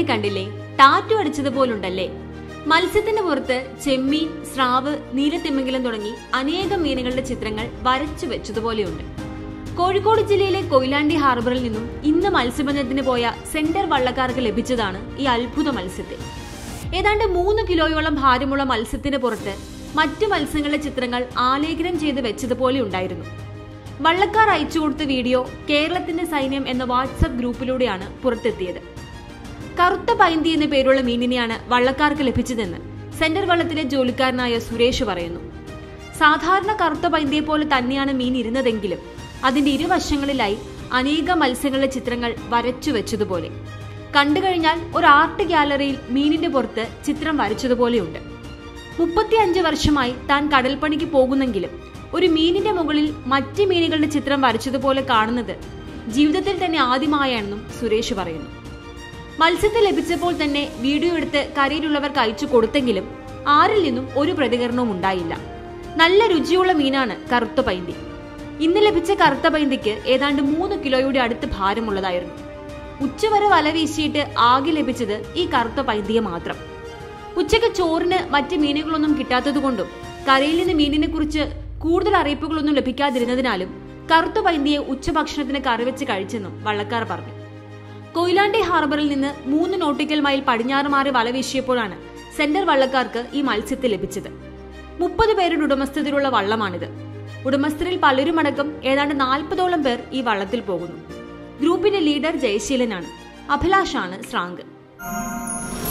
കണ്ടില്ലേ ടാറ്റു അടിച്ചതുപോലുണ്ടല്ലേ മത്സ്യത്തിന്റെ പുറത്ത് ചെമ്മീൻ സ്രാവ് നീലത്തിമിംഗലം തുടങ്ങി അനേകം മീനുകളുടെ ചിത്രങ്ങൾ വരച്ചു വെച്ചതുപോലെയുണ്ട് കോഴിക്കോട് ജില്ലയിലെ കൊയിലാണ്ടി ഹാർബറിൽ നിന്നും ഇന്ന് മത്സ്യബന്ധനത്തിന് പോയ സെന്റർ വള്ളക്കാർക്ക് ലഭിച്ചതാണ് ഈ അത്ഭുത മത്സ്യത്തെ ഏതാണ്ട് മൂന്ന് കിലോയോളം ഭാരമുള്ള മത്സ്യത്തിന് പുറത്ത് മറ്റു മത്സ്യങ്ങളുടെ ചിത്രങ്ങൾ ആലേഖനം ചെയ്ത് വെച്ചതുപോലെ ഉണ്ടായിരുന്നു വള്ളക്കാർ അയച്ചു കൊടുത്ത വീഡിയോ കേരളത്തിന്റെ സൈന്യം എന്ന വാട്സപ്പ് ഗ്രൂപ്പിലൂടെയാണ് പുറത്തെത്തിയത് കറുത്ത പൈന്തി എന്ന പേരുള്ള മീനിനെയാണ് വള്ളക്കാർക്ക് ലഭിച്ചതെന്ന് സെന്റർ വള്ളത്തിലെ ജോലിക്കാരനായ സുരേഷ് പറയുന്നു സാധാരണ കറുത്ത പൈന്തിയെ പോലെ തന്നെയാണ് മീൻ ഇരുന്നതെങ്കിലും അതിന്റെ ഇരുവശങ്ങളിലായി അനേക മത്സ്യങ്ങളുടെ ചിത്രങ്ങൾ വരച്ചു വെച്ചതുപോലെ കണ്ടു കഴിഞ്ഞാൽ ഒരു ആർട്ട് ഗാലറിയിൽ മീനിന്റെ പുറത്ത് ചിത്രം വരച്ചതുപോലെയുണ്ട് മുപ്പത്തിയഞ്ച് വർഷമായി താൻ കടൽപ്പണിക്ക് പോകുന്നെങ്കിലും ഒരു മീനിന്റെ മുകളിൽ മറ്റ് മീനുകളുടെ ചിത്രം വരച്ചതുപോലെ കാണുന്നത് ജീവിതത്തിൽ തന്നെ ആദ്യമായാണെന്നും സുരേഷ് പറയുന്നു മത്സ്യത്തെ ലഭിച്ചപ്പോൾ തന്നെ വീഡിയോ എടുത്ത് കരയിലുള്ളവർക്ക് അയച്ചു കൊടുത്തെങ്കിലും ആരിൽ നിന്നും ഒരു പ്രതികരണവും ഉണ്ടായില്ല നല്ല രുചിയുള്ള മീനാണ് കറുത്ത പൈന്തി ഇന്ന് ലഭിച്ച കറുത്ത പൈന്തിക്ക് ഏതാണ്ട് മൂന്ന് കിലോയുടെ അടുത്ത് ഭാരമുള്ളതായിരുന്നു ഉച്ചവരെ വല വീശിയിട്ട് ആകെ ലഭിച്ചത് ഈ കറുത്ത പൈന്തിയെ മാത്രം ഉച്ചയ്ക്ക് ചോറിന് മറ്റ് മീനുകളൊന്നും കിട്ടാത്തതുകൊണ്ടും കരയിൽ നിന്ന് മീനിനെ കുറിച്ച് കൂടുതൽ അറിയിപ്പുകളൊന്നും ലഭിക്കാതിരുന്നതിനാലും കറുത്ത പൈന്തിയെ ഉച്ചഭക്ഷണത്തിന് കറിവെച്ച് കഴിച്ചെന്നും വള്ളക്കാർ പറഞ്ഞു കൊയിലാണ്ടി ഹാർബറിൽ നിന്ന് മൂന്ന് നോട്ടിക്കൽ മൈൽ പടിഞ്ഞാറ് മാറി വല വീശിയപ്പോഴാണ് സെന്റർ വള്ളക്കാർക്ക് ഈ മത്സ്യത്തെ ലഭിച്ചത് മുപ്പത് പേരുടെ ഉടമസ്ഥതയിലുള്ള വള്ളമാണിത് ഉടമസ്ഥരിൽ പലരുമടക്കം ഏതാണ്ട് നാൽപ്പതോളം പേർ ഈ വള്ളത്തിൽ പോകുന്നു ഗ്രൂപ്പിന്റെ ലീഡർ ജയശീലനാണ് അഭിലാഷാണ് ശ്രാങ്ക്